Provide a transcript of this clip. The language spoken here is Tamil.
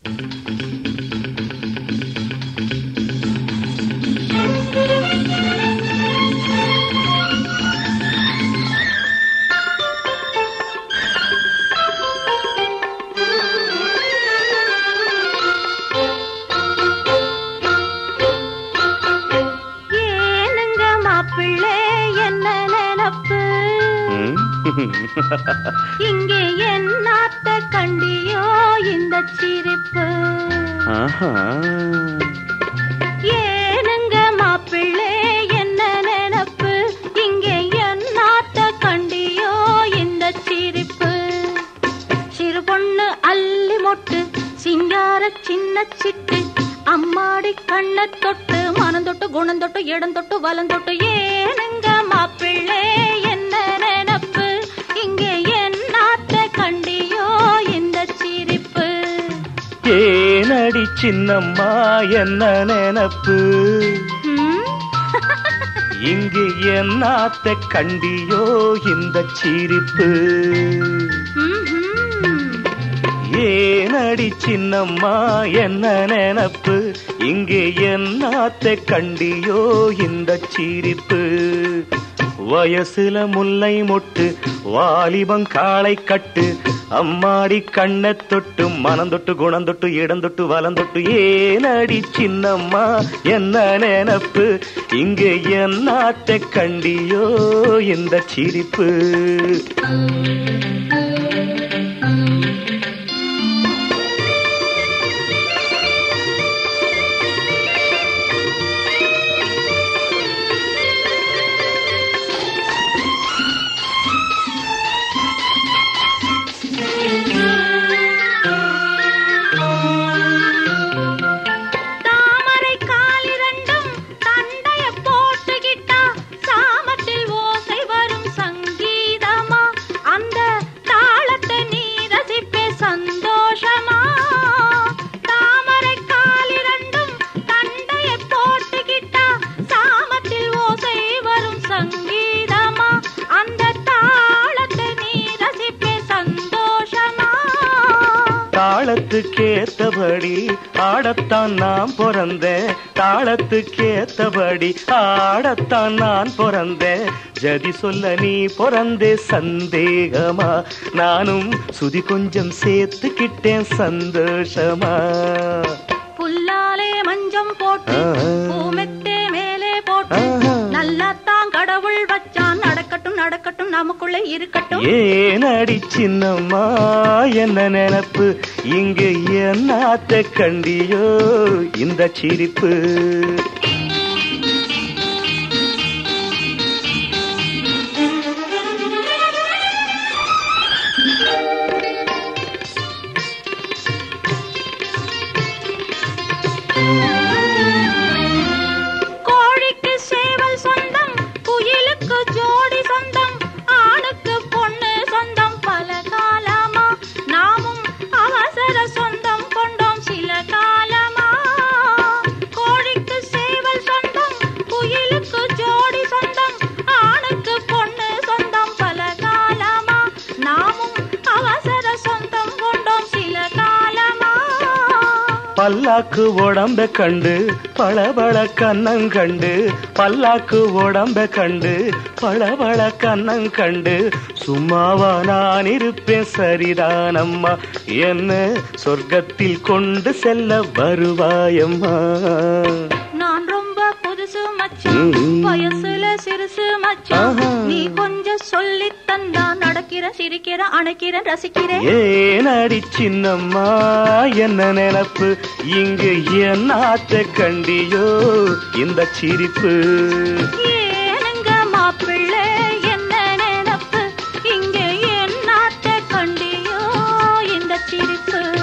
ஏனுங்க மாப்பிள்ளை என்ன நினப்பு இங்கே என்னாத்த கண்டியோ இந்த சிரிப்பு ஆஹா. ஏனுங்க மாப்பிள்ளை என்ன நினப்பு இங்கே என்னாத்த கண்டியோ இந்த சிரிப்பு சிறு பொண்ணு அள்ளி மொட்டு சிங்கார சின்ன சிட்டு அம்மாடி கண்ண தொட்டு மனம் தொட்டு குணம் தொட்டு இடம் தொட்டு வலம் தொட்டு ஏனுங்க மாப்பிள்ளை என்ன நினப்பு இங்கே என்னாத்த கண்டியோ இந்த சிரிப்பு ஏனடி சின்னம்மா என்ன நினப்பு ம்? இங்கு என்னாத்த கண்டியோ இந்த சிரிப்பு ம்ஹும். ஏனடி சின்னம்மா என்ன நினப்பு இங்கே என்னாத்த கண்டியோ இந்த சிரிப்பு வயசுல முல்லை மொட்டு வாலிபம் காளை கட்டு அம்மாடி கண்ணை தொட்டு மனம் தொட்டு குணம் தொட்டு இடம் தொட்டு வலம் தொட்டு ஏனடி சின்னம்மா என்ன நினப்பு இங்கே என்னாத்த கண்டியோ இந்த சிரிப்பு தாமரை காலிரண்டும் தண்டைய போட்டுக்கிட்டா சாமத்தில் ஓசை வரும் சங்கீதமா அந்த தாளத்தை நீ ரசிப்பே சந்தோஷமா தாமரை காலிரண்டும் தண்டைய போட்டுக்கிட்டா சாமத்தில் ஓசை வரும் சங்கீதமா அந்த தாளத்தை நீ ரசிப்பே சந்தோஷமா தாளத்துக்கேத்தபடி ஆடத்தான் நான் பிறந்தேன் தாளத்துக்கேத்தபடி ஆடத்தான் நான் பிறந்தேன் ஜதி சொல்ல நீ பிறந்தே சந்தேகமா நானும் சுதி கொஞ்சம் சேர்த்துக்கிட்டேன் சந்தோஷமா புல்லாலே மஞ்சம் போட்டு ஆஹா. பூமெத்தே மேலே போட்டு ஆஹா. நல்லாத்தான் கடவுள் வச்சான் நடக்கட்டும் நடக்கட்டும் நமக்குள்ளே இருக்கட்டும் ஏனடி சின்னம்மா என்ன நினப்பு இங்கு என்னாத்த கண்டியோ இந்த சிரிப்பு கோழிக்கு சேவல் சொந்தம் குயிலுக்கு ஜோடி சொந்தம் ஆணுக்கு பொண்ணு சொந்தம் பல காலமா நாமும் அவசர சொந்தம் கொண்டோம் சில காலமா கோழிக்கு சேவல் சொந்தம் குயிலுக்கு ஜோடி சொந்தம் ஆணுக்கு பொண்ணு சொந்தம் பல காலமா நாமும் அவசர சொந்தம் கொண்டோம் சில காலமா பல்லாக்கு உடம்ப கண்டு பளபள கண்ணம் கண்டு பல்லாக்கு உடம்ப கண்டு பளபள கண்ணம் கண்டு சும்மாவா நான் இருப்பேன் சரிதானம்மா என்ன சொர்க்கத்தில் கொண்டு செல்ல வருவாயம்மா நான் ரொம்ப புதுசு மச்சான் ம். வயசுல சிறுசு மச்சான் ஆஹா. நீ கொஞ்சம் சொல்லி தந்தா நடக்கிற சிரிக்கிற அணைக்கிற ரசிக்கிறேன் ஏனடி சின்னம்மா என்ன நினப்பு இங்கு என்னாத்த கண்டியோ இந்த சிரிப்பு ஏனுங்க மாப்பிள்ளை என்ன நினப்பு இங்கே என்னாத்த கண்டியோ இந்த சிரிப்பு